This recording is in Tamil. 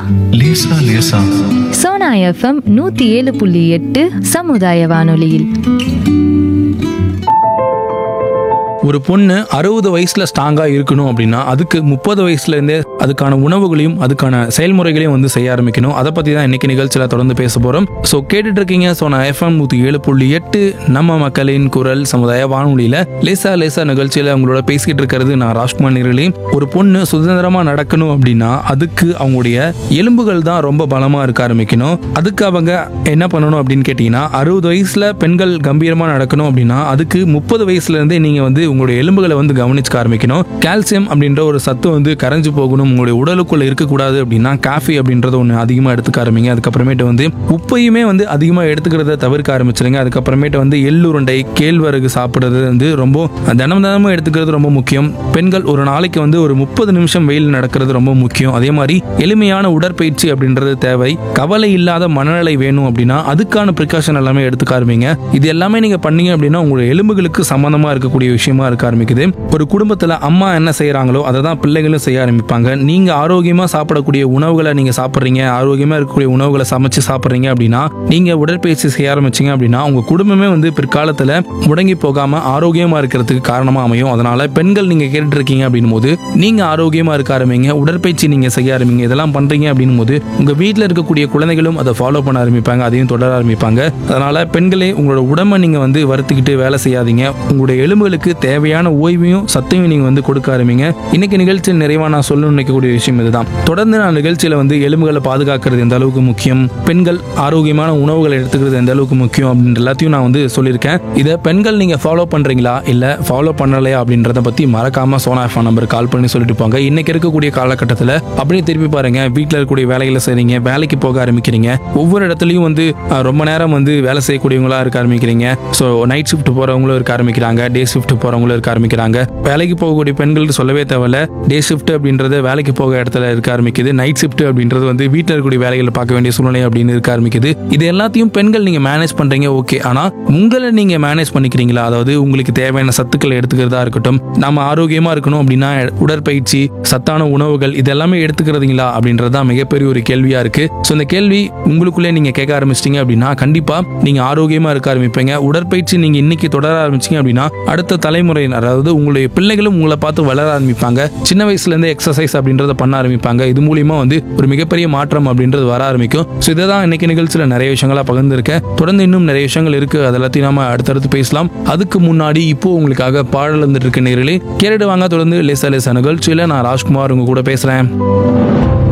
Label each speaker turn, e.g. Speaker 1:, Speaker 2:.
Speaker 1: லேசா லேசா
Speaker 2: சோனா எஃப்எம் நூத்தி ஏழு புள்ளி எட்டு சமுதாய வானொலியில்
Speaker 3: ஒரு பொண்ணு அறுபது வயசுல ஸ்ட்ராங்கா இருக்கணும் அப்படின்னா அதுக்கு முப்பது வயசுல இருந்தே அதுக்கான உணவுகளையும் அதுக்கான செயல்முறைகளையும் வந்து செய்ய ஆரம்பிக்கணும் அதை பத்தி தான் இன்னைக்கு நிகழ்ச்சியில தொடர்ந்து பேச போறோம் ஸோ கேட்டுட்டு இருக்கீங்க ஸோ நான் எஃப்எம் நூத்தி ஏழு புள்ளி எட்டு நம்ம மக்களின் குரல் சமுதாய வானொலியில லேசா லேசா நிகழ்ச்சியில உங்களோட பேசிக்கிட்டு இருக்கிறது நான் ராஜ்குமார் நிரலி ஒரு பொண்ணு சுதந்திரமா நடக்கணும் அப்படின்னா அதுக்கு அவங்களுடைய எலும்புகள் தான் ரொம்ப பலமா இருக்க ஆரம்பிக்கணும் அதுக்கு அவங்க என்ன பண்ணணும் அப்படின்னு கேட்டீங்கன்னா அறுபது வயசுல பெண்கள் கம்பீரமா நடக்கணும் அப்படின்னா அதுக்கு முப்பது வயசுல இருந்தே நீங்க வந்து உங்களுடைய எலும்புகளை வந்து கவனிச்சுக்க ஆரம்பிக்கணும் கால்சியம் அப்படின்ற ஒரு சத்து வந்து கரைஞ்சு போகணும் உங்களுடைய உடலுக்குள்ள இருக்கக்கூடாது அப்படின்னா காஃபி அப்படின்றத ஒன்று அதிகமாக எடுத்துக்க ஆரம்பிங்க அதுக்கப்புறமேட்டு வந்து உப்பையுமே வந்து அதிகமாக எடுத்துக்கிறத தவிர்க்க ஆரம்பிச்சிருங்க அதுக்கப்புறமேட்டு வந்து எள்ளுருண்டை கேழ்வரகு சாப்பிட்றது வந்து ரொம்ப தினம் தினமும் எடுத்துக்கிறது ரொம்ப முக்கியம் பெண்கள் ஒரு நாளைக்கு வந்து ஒரு முப்பது நிமிஷம் வெயில் நடக்கிறது ரொம்ப முக்கியம் அதே மாதிரி எளிமையான உடற்பயிற்சி அப்படின்றது தேவை கவலை இல்லாத மனநிலை வேணும் அப்படின்னா அதுக்கான ப்ரிகாஷன் எல்லாமே எடுத்துக்க ஆரம்பிங்க இது எல்லாமே நீங்க பண்ணீங்க அப்படின்னா உங்களுடைய எலும்புகளுக்கு சம்பந்தமா இருக்கக்கூடிய விஷயமா இருக்க ஆரம்பிக்குது ஒரு குடும்பத்துல அம்மா என்ன செய்யறாங்களோ அதை தான் பிள்ளைகளும் செய்ய ஆரம்பிப்பாங்க நீங்க ஆரோக்கியமா சாப்பிடக்கூடிய உணவுகளை நீங்க சாப்பிட்றீங்க ஆரோக்கியமா இருக்கக்கூடிய உணவுகளை சமைச்சு சாப்பிட்றீங்க அப்படின்னா நீங்க உடற்பயிற்சி செய்ய ஆரம்பிச்சீங்க அப்படின்னா உங்க குடும்பமே வந்து பிற்காலத்துல முடங்கி போகாம ஆரோக்கியமா இருக்கிறதுக்கு காரணமா அமையும் அதனால பெண்கள் நீங்க கேட்டுட்டு இருக்கீங்க அப்படின்னும் போது நீங்க ஆரோக்கியமா இருக்க ஆரம்பிங்க உடற்பயிற்சி நீங்க செய்ய ஆரம்பிங்க இதெல்லாம் பண்றீங்க அப்படின்னும் போது உங்க வீட்டில் இருக்கக்கூடிய குழந்தைகளும் அதை ஃபாலோ பண்ண ஆரம்பிப்பாங்க அதையும் தொடர ஆரம்பிப்பாங்க அதனால பெண்களே உங்களோட உடம்பை நீங்க வந்து வருத்திக்கிட்டு வேலை செய்யாதீங்க உங்களுடைய எலும்புகளுக்கு தேவையான ஓய்வையும் சத்தையும் நீங்க வந்து கொடுக்க ஆரம்பிங்க இன்னைக்கு நிகழ்ச்சியில் நிறைவா நான் சொல்லணும்னு நினைக்கக்கூடிய விஷயம் இதுதான் தொடர்ந்து நான் நிகழ்ச்சியில வந்து எலும்புகளை பாதுகாக்கிறது எந்த அளவுக்கு முக்கியம் பெண்கள் ஆரோக்கியமான உணவுகளை எடுத்துக்கிறது எந்த அளவுக்கு முக்கியம் அப்படின்ற எல்லாத்தையும் நான் வந்து சொல்லியிருக்கேன் இதை பெண்கள் நீங்க ஃபாலோ பண்றீங்களா இல்ல ஃபாலோ பண்ணலையா அப்படின்றத பத்தி மறக்காம சோனா எஃப்எம் நம்பர் கால் பண்ணி சொல்லிட்டு போங்க இன்னைக்கு இருக்கக்கூடிய காலகட்டத்தில் அப்படியே திருப்பி பாருங்க வீட்டில் இருக்கக்கூடிய வேலைகளை செய்றீங்க வேலைக்கு போக ஆரம்பிக்கிறீங்க ஒவ்வொரு இடத்துலையும் வந்து அஹ், ரொம்ப நேரம் வந்து வேலை செய்யக்கூடியவங்களா இருக்க ஆரம்பிக்கிறீங்க ஸோ நைட் ஷிஃப்ட் போறவங்களும் இருக்க ஆரம்பிக்கிறாங்க டே ஷிஃப்ட் போறவங்களும் இருக்க ஆரம்பிக்கிறாங்க வேலைக்கு போகக்கூடிய பெண்களுக்கு சொல்லவே தேவையில்ல டே ஷிஃப்ட் அப்படின்றது வேலைக்கு போக இடத்துல இருக்க ஆரம்பிக்குது நைட் ஷிஃப்ட் அப்படின்றது வந்து வீட்டில் இருக்கக்கூடிய வேலைகளை பார்க்க வேண்டிய சூழ்நிலை அப்படின்னு இருக்க ஆரம்பிக்குது இது எல்லாத்தையும் பெண்கள் நீங்க மேனேஜ் பண்றீங்க ஓகே ஆனா உங்களை நீங்க மேனேஜ் பண்ணிக்கிறீங்களா அதாவது உங்களுக்கு தேவையான சத்துக்களை எடுத்துக்கிறதா இருக்கட்டும் நம்ம ஆரோக்கியமா இருக்கணும் அப்படின்னா உடற்பயிற்சி சத்தான உணவுகள் இது எல்லாமே எடுத்துக்கிறதுங்களா அப்படின்றது தான் மிகப்பெரிய ஒரு கேள்வியா இருக்கு ஸோ இந்த கேள்வி உங்களுக்குள்ளே நீங்க கேட்க ஆரம்பிச்சிட்டீங்க அப்படின்னா கண்டிப்பா நீங்க ஆரோக்கியமா இருக்க ஆரம்பிப்பீங்க உடற்பயிற்சி நீங்க இன்னைக்கு தொடர ஆரம்பிச்சீங்க அப்படின்னா அடுத்த தலைமுறையினர் அதாவது உங்களுடைய பிள்ளைகளும் உங்களை பார்த்து வளர ஆரம்பிப்பாங்க சின்ன வயசுல இருந்தே எக்ஸசைஸ் அப்படின்றத பண்ண ஆரம்பிப்பாங்க இது மூலியமா வந்து ஒரு மிகப்பெரிய மாற்றம் அப்படின்றது வர ஆரம்பிக்கும் ஸோ இதை தான் இன்னைக்கு நிகழ்ச்சியில் நிறைய விஷயங்களா பகிர்ந்திருக்கேன் தொடர்ந்து இன்னும் நிறைய விஷயங்கள் இருக்கு அது எல்லாத்தையும் நாம அடுத்தடுத்து பேசலாம் அதுக்கு முன்னாடி இப்போ உங்களுக்காக பாடல் வந்துட்டு இருக்க நேரிலே கேட்டுட்டு வாங்க தொடர்ந்து லேசா லேசா நிகழ்ச்சியில நான் ராஜ்குமார் உங்க கூட பேசுறேன்